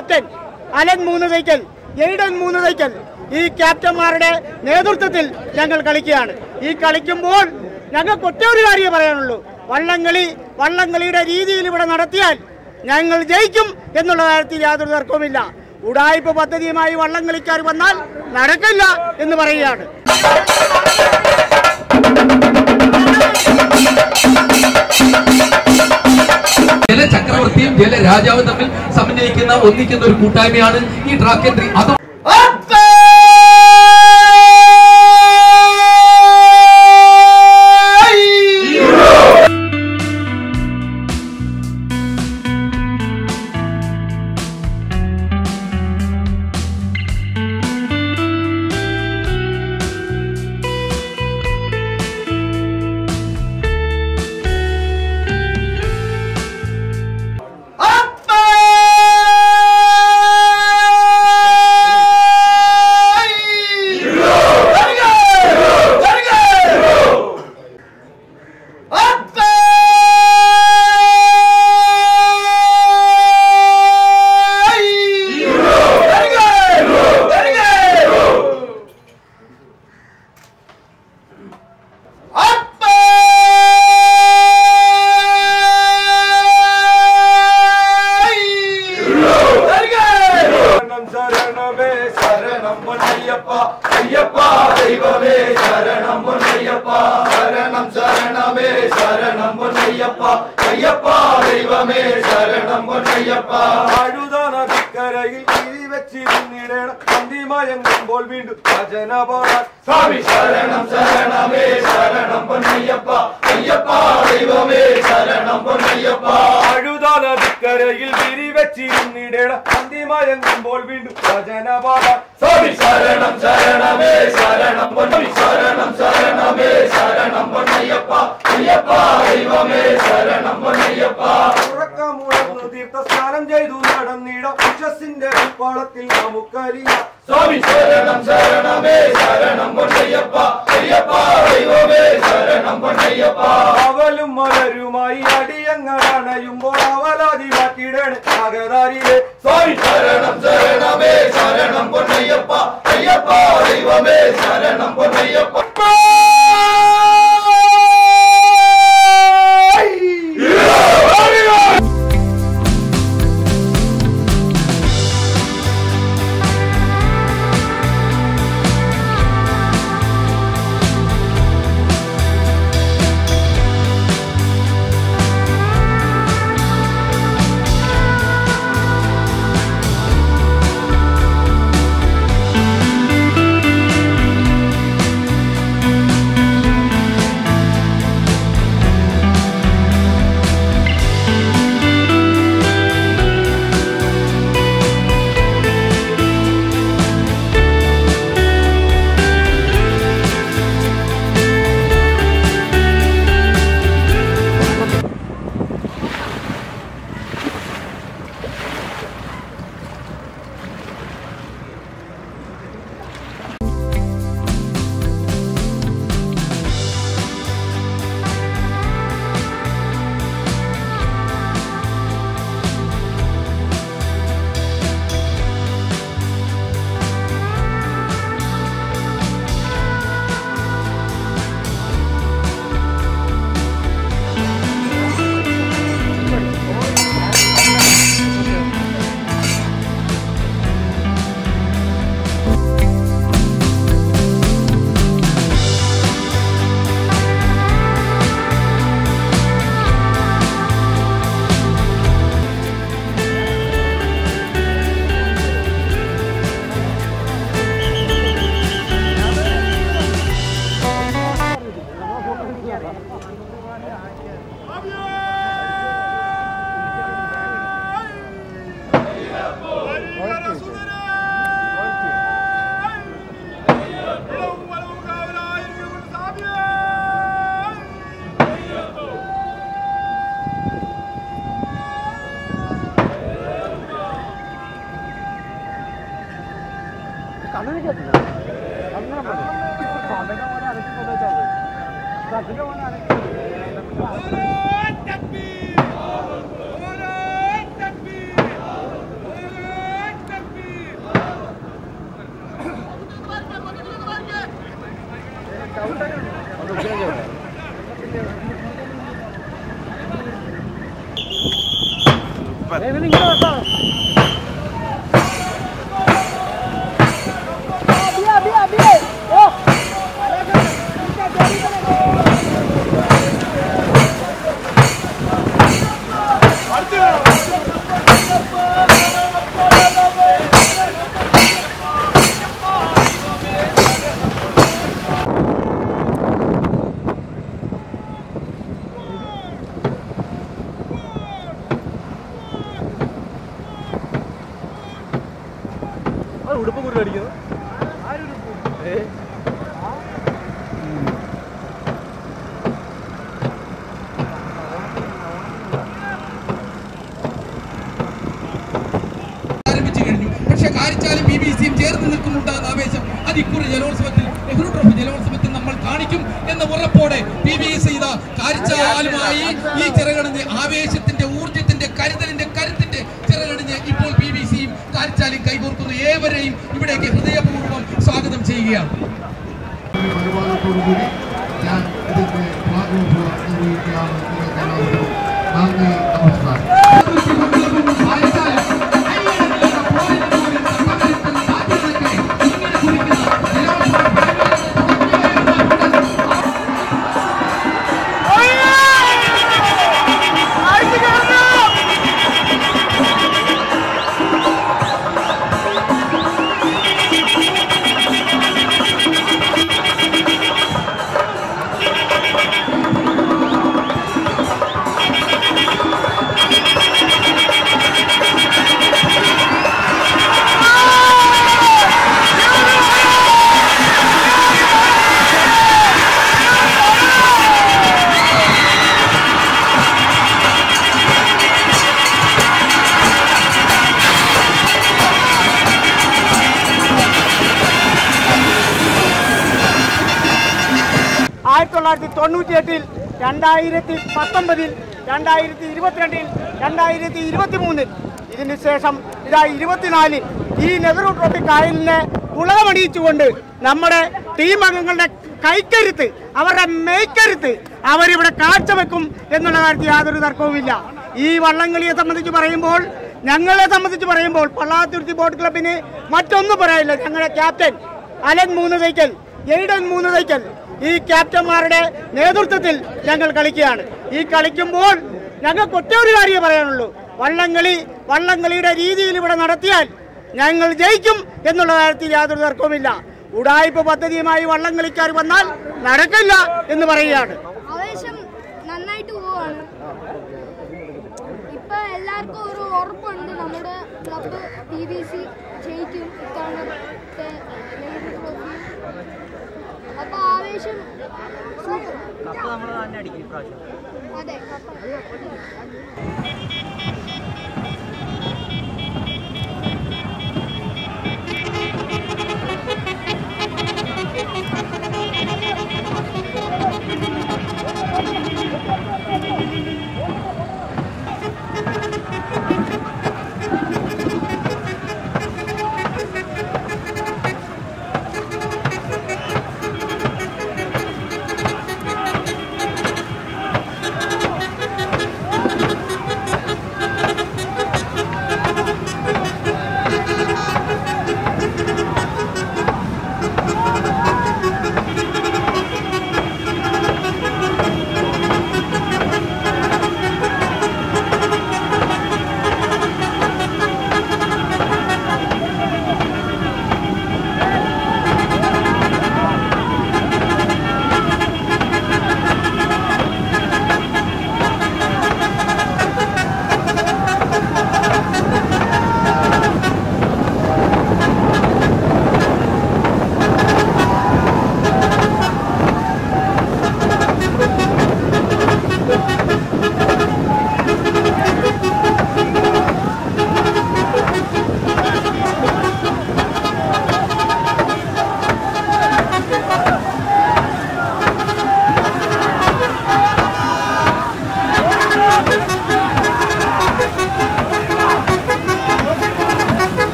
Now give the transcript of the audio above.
captain Allen മൂന്ന് Thaikkal Aiden മൂന്ന് തൈക്കൽ ഈ ക്യാപ്റ്റന്മാരുടെ നേതൃത്വത്തിൽ ഞങ്ങൾ കളിക്കുകയാണ് ഈ കളിക്കുമ്പോൾ ഞങ്ങൾക്ക് ഒറ്റ ഒരു കാര്യമേ പറയാനുള്ളൂ വള്ളംകളി വള്ളംകളിയുടെ രീതിയിൽ ഇവിടെ നടത്തിയാൽ ഞങ്ങൾ ജയിക്കും എന്നുള്ള കാര്യത്തിൽ യാതൊരു തർക്കവുമില്ല ഉടായ്പ പദ്ധതിയുമായി വള്ളംകളിക്കാർ വന്നാൽ നടക്കില്ല എന്ന് പറയുകയാണ് ജലചക്രവർത്തിയും ജലരാജാവും തമ്മിൽ സമന്വയിക്കുന്ന ഒന്നിക്കുന്ന ഒരു കൂട്ടായ്മയാണ് ഈ ട്രാക്ക് എൻട്രി അതും ശരണം ശരണമേ ശരണം പൊന്നയ്യപ്പ അയ്യപ്പ ദൈവമേ ശരണം പൊന്നയ്യപ്പ ശരണം ശരണമേ ശരണം പൊന്നയ്യപ്പ അയ്യപ്പ ദൈവമേ ശരണം പൊന്നയ്യപ്പ അഴുത നദിക്കരയിൽ ഇരി വെച്ചിരുന്നിടണം അന്തിമയങ്ങുമ്പോൾ വീണ്ടും ഭജന പാടാൻ സ്വാമി ശരണം ശരണമേ ശരണം പൊന്നയ്യപ്പ അയ്യപ്പ ദൈവമേ ശരണം പൊന്നയ്യപ്പ അഴുത നദിക്കരയിൽ വിരി വെച്ചിരുന്നിടണം അന്തിമയങ്ങുമ്പോൾ വീണ്ടും ഭജന പാടാൻ സ്വാമി ശരണം ശരണമേ ശരണം പൊന്നി ശരണം ശരണമേ ശരണം പൊന്നയ്യപ്പ അയ്യപ്പ ദൈവമേ ശരണം പൊന്നയ്യപ്പ ഉറക്കമുണർന്നു തീർത്ഥ സ്നാനം ചെയ്തു നടന്നിടം ഉഷസിന്റെ ഉൾപ്പാളത്തിൽ നമുക്കറിയാം സ്വാമി ശരണം ശരണമേ ശരണം പൊന്നയ്യപ്പ അയ്യപ്പ ദൈവമേ ശരണം പൊന്നയ്യപ്പ അവലും മലരുമായി അടിയങ്ങളണയുമ്പോൾ അവലാതി മാറ്റിടേണ് നഗതാരിലെ സ്വാമി ശരണം ശരണമേ ശരണം പൊന്നയ്യപ്പ അയ്യപ്പ ദൈവമേ ശരണം പൊന്നയ്യപ്പ ഉടുപ്പ് കുരുടി അടിക്കുന്നത് ആരംഭിച്ചു കഴിഞ്ഞു പക്ഷെ കാരിച്ചാലും ബി ബി സിയും ചേർന്ന് നിൽക്കുന്നുണ്ടാകുന്ന ആവേശം അത് ഇക്കുറി ജലോത്സവത്തിൽ നെഹ്റു ട്രോഫി ജലോത്സവത്തിൽ നമ്മൾ കാണിക്കും എന്ന ഉറപ്പോടെ പി ബി സി ഇതാ കാരിച്ചാലുമായി ഈ ചിറകണിഞ്ഞ് ആവേശത്തിന്റെ ഊർജത്തിന്റെ കരുതലിന്റെ കരുത്തിന്റെ ചിറകണിഞ്ഞ് ഇപ്പോൾ പി ബി സിയും കാരിച്ചാലും കൈകോർക്കുന്നു ഏവരെയും ഇവിടേക്ക് ഹൃദയപൂർവ്വം സ്വാഗതം ചെയ്യുകയാണ് അനുവാദത്തോടുകൂടി ഞാൻ ഇതിന്റെ ഭാഗവും നിർവഹിക്കുകയാണ് നിങ്ങൾക്കെല്ലാവർക്കും നന്ദി നമസ്കാരം ആയിരത്തി തൊള്ളായിരത്തി തൊണ്ണൂറ്റി എട്ടിൽ രണ്ടായിരത്തി പത്തൊമ്പതിൽ രണ്ടായിരത്തി ഇരുപത്തിരണ്ടിൽ രണ്ടായിരത്തി ഇരുപത്തി മൂന്നിൽ ഇതിന് ശേഷം ഇതാ ഇരുപത്തിനാലിൽ ഈ നെഹ്റു ട്രോഫി കായലിനെ പുളകമണിയിച്ചുകൊണ്ട് നമ്മുടെ ടീം അംഗങ്ങളുടെ കൈക്കരുത്ത് അവരുടെ മെയ്ക്കരുത്ത് അവരിവിടെ കാഴ്ചവെക്കും എന്നുള്ള കാര്യത്തിൽ യാതൊരു തർക്കവുമില്ല ഈ വള്ളംകളിയെ സംബന്ധിച്ച് പറയുമ്പോൾ ഞങ്ങളെ സംബന്ധിച്ച് പറയുമ്പോൾ പള്ളാത്തുരുത്തി ബോട്ട് ക്ലബിന് മറ്റൊന്നും പറയാനില്ല ഞങ്ങളുടെ ക്യാപ്റ്റൻ അലൻ മൂന്ന് തൈക്കൽ എയ്ഡൻ മൂന്ന് തൈക്കൽ ഈ ക്യാപ്റ്റന്മാരുടെ നേതൃത്വത്തിൽ ഞങ്ങൾ കളിക്കുകയാണ് ഈ കളിക്കുമ്പോൾ ഞങ്ങൾക്ക് ഒറ്റ ഒരു കാര്യമേ പറയാനുള്ളൂ വള്ളംകളി വള്ളംകളിയുടെ രീതിയിൽ ഇവിടെ നടത്തിയാൽ ഞങ്ങൾ ജയിക്കും എന്നുള്ള കാര്യത്തിൽ യാതൊരു തർക്കവുമില്ല ഉടായ്പ പദ്ധതിയുമായി വള്ളംകളിക്കാർ വന്നാൽ നടക്കില്ല എന്ന് പറയുകയാണ് ആവേശം നന്നായിട്ട് പോവാണ് ഇപ്പൊ എല്ലാവർക്കും ഒരു ഉറപ്പുണ്ട് നമ്മുടെ ക്ലബ്ബ് പി ബി സി ജയിക്കും ഇത്തവണത്തെ നെഹ്റു ട്രോഫി അപ്പൊ ആവേശം സൂപ്പർ കപ്പ് നമ്മൾ തന്നെ അടിക്കും ഇപ്രാവശ്യം അതെ കപ്പ